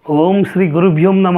ఓం శ్రీ గురుభ్యోం నమ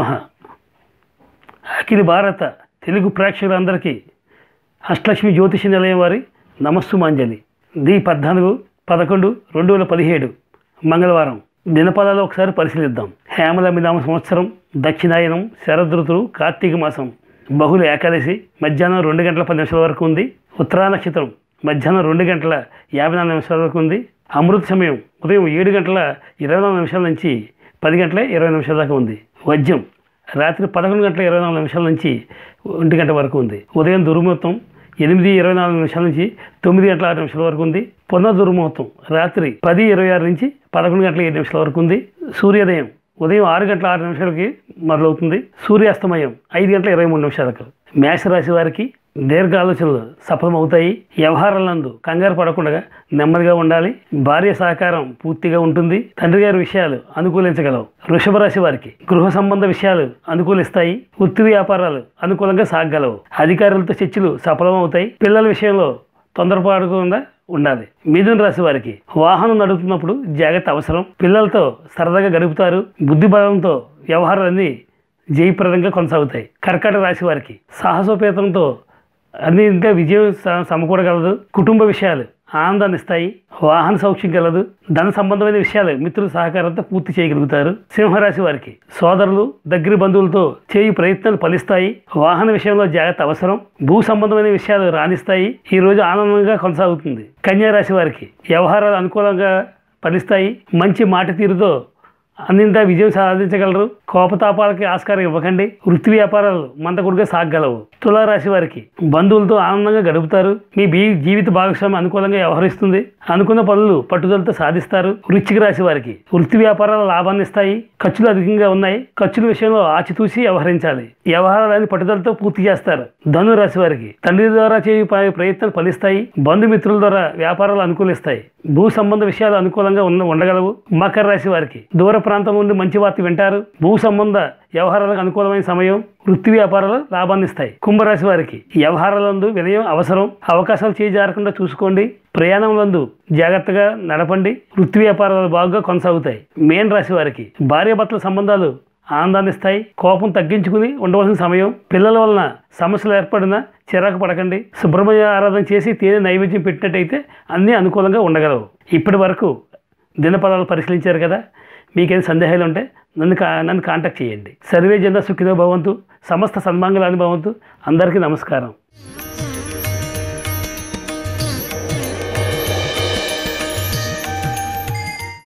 అఖిల భారత తెలుగు ప్రేక్షకులందరికీ అష్టలక్ష్మి జ్యోతిష నిలయం వారి నమస్సుమాంజలి ది పద్నాలుగు పదకొండు రెండు వేల పదిహేడు మంగళవారం దినపదాలు ఒకసారి పరిశీలిద్దాం హేమలమినామ సంవత్సరం దక్షిణాయనం శరదృతులు కార్తీక మాసం బహుళ ఏకాదశి మధ్యాహ్నం రెండు గంటల పది నిమిషాల వరకు ఉంది ఉత్తరా నక్షత్రం మధ్యాహ్నం రెండు గంటల యాభై నాలుగు నిమిషాల వరకు ఉంది అమృత సమయం ఉదయం ఏడు గంటల ఇరవై నాలుగు నిమిషాల నుంచి పది గంటల ఇరవై నిమిషాల దాకా ఉంది వజ్యం రాత్రి పదకొండు గంటల ఇరవై నాలుగు నిమిషాల నుంచి ఒంటి గంట వరకు ఉంది ఉదయం దుర్ముహూర్తం ఎనిమిది ఇరవై నాలుగు నిమిషాల నుంచి తొమ్మిది గంటల ఆరు నిమిషాల వరకు ఉంది పునః దుర్ముహూర్తం రాత్రి పది ఇరవై ఆరు నుంచి పదకొండు గంటల ఏడు నిమిషాల వరకు ఉంది సూర్యోదయం ఉదయం ఆరు గంటల ఆరు నిమిషాలకి మొదలవుతుంది సూర్యాస్తమయం ఐదు గంటల ఇరవై మూడు నిమిషాలకు మేషరాశి వారికి దీర్ఘ ఆలోచనలు సఫలమవుతాయి వ్యవహారాలందు కంగారు పడకుండా నెమ్మదిగా ఉండాలి భార్య సహకారం పూర్తిగా ఉంటుంది తండ్రి గారి విషయాలు అనుకూలించగలవు వృషభ రాశి వారికి గృహ సంబంధ విషయాలు అనుకూలిస్తాయి వృత్తి వ్యాపారాలు అనుకూలంగా సాగగలవు అధికారులతో చర్చలు సఫలమవుతాయి పిల్లల విషయంలో తొందరపడకుండా ఉండాలి మిథున రాశి వారికి వాహనం నడుపుతున్నప్పుడు జాగ్రత్త అవసరం పిల్లలతో సరదాగా గడుపుతారు బుద్ధి బలంతో వ్యవహారాలన్నీ జయప్రదంగా కొనసాగుతాయి కర్కాటక రాశి వారికి సాహసోపేతంతో అన్ని ఇంకా విజయం స- సమకూడగలదు కుటుంబ విషయాలు ఆనందాన్ని ఇస్తాయి వాహన సౌఖ్యం కలదు ధన సంబంధమైన విషయాలు మిత్రుల సహకారంతో పూర్తి చేయగలుగుతారు సింహరాశి వారికి సోదరులు దగ్గర బంధువులతో చేయు ప్రయత్నాలు ఫలిస్తాయి వాహన విషయంలో జాగ్రత్త అవసరం భూ సంబంధమైన విషయాలు రాణిస్తాయి ఈ రోజు ఆనందంగా కొనసాగుతుంది కన్యా రాశి వారికి వ్యవహారాలు అనుకూలంగా ఫలిస్తాయి మంచి మాట తీరుతో అన్నింటా విజయం సాధించగలరు కోపతాపాలకి ఆస్కారం ఇవ్వకండి వృత్తి వ్యాపారాలు మందకుడిగా సాగగలవు తులారాశి వారికి బంధువులతో ఆనందంగా గడుపుతారు మీ బీ జీవిత భాగస్వామి అనుకూలంగా వ్యవహరిస్తుంది అనుకున్న పనులు పట్టుదలతో సాధిస్తారు వృశ్చిక రాశి వారికి వృత్తి వ్యాపారాలు లాభాన్ని ఇస్తాయి ఖర్చులు అధికంగా ఉన్నాయి ఖర్చుల విషయంలో ఆచితూసి వ్యవహరించాలి వ్యవహారాలని పట్టుదలతో పూర్తి చేస్తారు ధను రాశి వారికి తండ్రి ద్వారా చేయు ప- ప్రయత్నాలు ఫలిస్తాయి బంధుమిత్రుల ద్వారా వ్యాపారాలు అనుకూలిస్తాయి భూ సంబంధ విషయాలు అనుకూలంగా ఉన్న ఉండగలవు మకర రాశి వారికి దూర ప్రాంతం నుండి మంచి వార్త వింటారు భూ సంబంధ వ్యవహారాలకు అనుకూలమైన సమయం వృత్తి వ్యాపారాలు లాభాన్ని ఇస్తాయి కుంభరాశి వారికి వ్యవహారాలందు వినయం అవసరం అవకాశాలు చేజారకుండా చూసుకోండి ప్రయాణంలందు జాగ్రత్తగా నడపండి వృత్తి వ్యాపారాలు బాగా కొనసాగుతాయి మేన్ రాశి వారికి భార్యాభర్తల సంబంధాలు ఆనందాన్ని ఇస్తాయి కోపం తగ్గించుకుని ఉండవలసిన సమయం పిల్లల వలన సమస్యలు ఏర్పడినా చిరాకు పడకండి సుబ్రహ్మణ్య ఆరాధన చేసి తేనె నైవేద్యం పెట్టినట్టయితే అన్నీ అనుకూలంగా ఉండగలవు ఇప్పటి వరకు దినపదాలు పరిశీలించారు కదా మీకేమైనా సందేహాలు ఉంటే నన్ను కా నన్ను కాంటాక్ట్ చేయండి సర్వే జన సుఖినో భవంతు సమస్త సన్మాంగళాన్ని భవంతు అందరికీ నమస్కారం